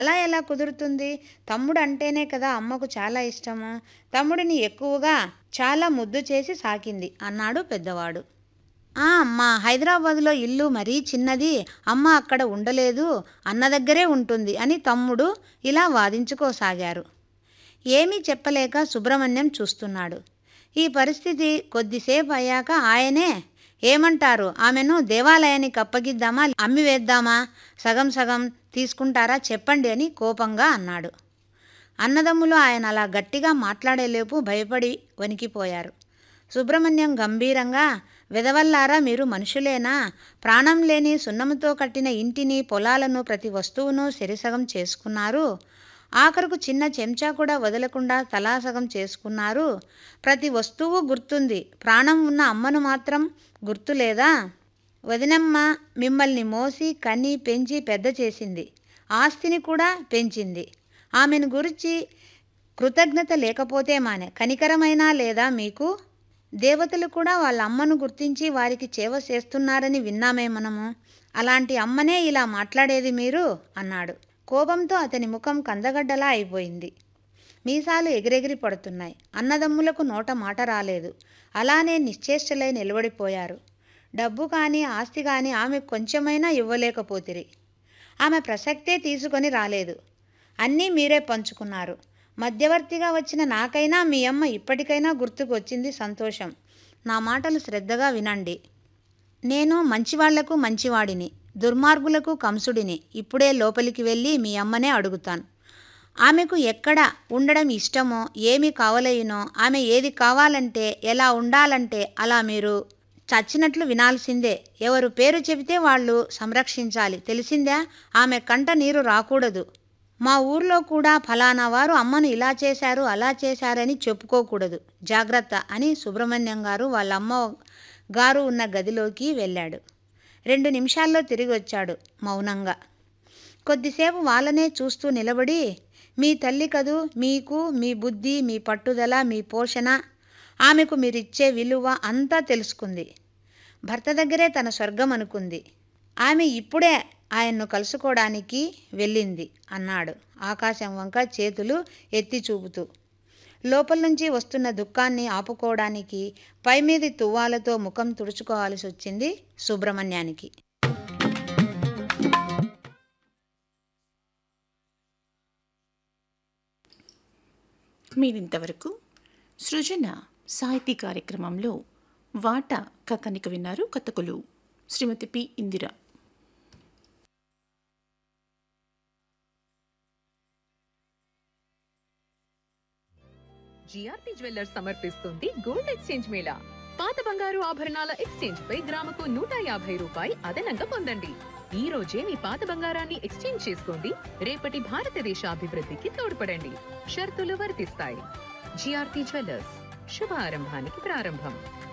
అలా ఎలా కుదురుతుంది తమ్ముడు అంటేనే కదా అమ్మకు చాలా ఇష్టము తమ్ముడిని ఎక్కువగా చాలా ముద్దు చేసి సాకింది అన్నాడు పెద్దవాడు ఆ అమ్మ హైదరాబాదులో ఇల్లు మరీ చిన్నది అమ్మ అక్కడ ఉండలేదు అన్న దగ్గరే ఉంటుంది అని తమ్ముడు ఇలా వాదించుకోసాగారు ఏమీ చెప్పలేక సుబ్రహ్మణ్యం చూస్తున్నాడు ఈ పరిస్థితి కొద్దిసేపు అయ్యాక ఆయనే ఏమంటారు ఆమెను దేవాలయానికి అప్పగిద్దామా అమ్మి వేద్దామా సగం సగం తీసుకుంటారా చెప్పండి అని కోపంగా అన్నాడు అన్నదమ్ములు ఆయన అలా గట్టిగా మాట్లాడేలోపు భయపడి వణికిపోయారు సుబ్రహ్మణ్యం గంభీరంగా వెదవల్లారా మీరు మనుషులేనా ప్రాణం లేని సున్నముతో కట్టిన ఇంటిని పొలాలను ప్రతి వస్తువును సెరిసగం చేసుకున్నారు ఆఖరుకు చిన్న చెంచా కూడా వదలకుండా తలాసగం చేసుకున్నారు ప్రతి వస్తువు గుర్తుంది ప్రాణం ఉన్న అమ్మను మాత్రం గుర్తులేదా వదినమ్మ మిమ్మల్ని మోసి కని పెంచి పెద్ద చేసింది ఆస్తిని కూడా పెంచింది ఆమెను గురించి కృతజ్ఞత లేకపోతే మానే కనికరమైనా లేదా మీకు దేవతలు కూడా వాళ్ళ అమ్మను గుర్తించి వారికి చేవ చేస్తున్నారని విన్నామే మనము అలాంటి అమ్మనే ఇలా మాట్లాడేది మీరు అన్నాడు కోపంతో అతని ముఖం కందగడ్డలా అయిపోయింది మీసాలు ఎగిరెగిరి పడుతున్నాయి అన్నదమ్ములకు నోట మాట రాలేదు అలానే నిశ్చేష్టలై నిలబడిపోయారు డబ్బు కానీ ఆస్తి కానీ ఆమె కొంచెమైనా ఇవ్వలేకపోతిరి ఆమె ప్రసక్తే తీసుకొని రాలేదు అన్నీ మీరే పంచుకున్నారు మధ్యవర్తిగా వచ్చిన నాకైనా మీ అమ్మ ఇప్పటికైనా గుర్తుకు వచ్చింది సంతోషం నా మాటలు శ్రద్ధగా వినండి నేను మంచివాళ్లకు మంచివాడిని దుర్మార్గులకు కంసుడిని ఇప్పుడే లోపలికి వెళ్ళి మీ అమ్మనే అడుగుతాను ఆమెకు ఎక్కడ ఉండడం ఇష్టమో ఏమి కావలయునో ఆమె ఏది కావాలంటే ఎలా ఉండాలంటే అలా మీరు చచ్చినట్లు వినాల్సిందే ఎవరు పేరు చెబితే వాళ్ళు సంరక్షించాలి తెలిసిందా ఆమె కంట నీరు రాకూడదు మా ఊర్లో కూడా ఫలానా వారు అమ్మను ఇలా చేశారు అలా చేశారని చెప్పుకోకూడదు జాగ్రత్త అని సుబ్రహ్మణ్యం గారు వాళ్ళ అమ్మ గారు ఉన్న గదిలోకి వెళ్ళాడు రెండు నిమిషాల్లో తిరిగి వచ్చాడు మౌనంగా కొద్దిసేపు వాళ్ళనే చూస్తూ నిలబడి మీ తల్లి కదూ మీకు మీ బుద్ధి మీ పట్టుదల మీ పోషణ ఆమెకు మీరిచ్చే విలువ అంతా తెలుసుకుంది భర్త దగ్గరే తన స్వర్గం అనుకుంది ఆమె ఇప్పుడే ఆయన్ను కలుసుకోవడానికి వెళ్ళింది అన్నాడు ఆకాశం వంక చేతులు ఎత్తి చూపుతూ లోపల నుంచి వస్తున్న దుఃఖాన్ని ఆపుకోవడానికి పైమీది తువ్వాలతో ముఖం తుడుచుకోవాల్సి వచ్చింది సుబ్రహ్మణ్యానికి మీరింతవరకు సృజన సాహితీ కార్యక్రమంలో వాట కథనిక విన్నారు కథకులు Srimathi P Indira GRP jewellers సమర్పిస్తుంది గోల్డ్ ఎక్స్చేంజ్ మేళా పాత బంగారు ఆభరణాల ఎక్స్చేంజ్ పై గ్రాముకు నూట యాభై రూపాయి అదనంగా పొందండి ఈ రోజే మీ పాత బంగారాన్ని ఎక్స్చేంజ్ చేసుకోండి రేపటి భారతదేశ అభివృద్ధికి తోడ్పడండి షరతులు వర్తిస్తాయి జిఆర్పి జ్యువెల్లర్స్ శుభ ఆరంభానికి ప్రారంభం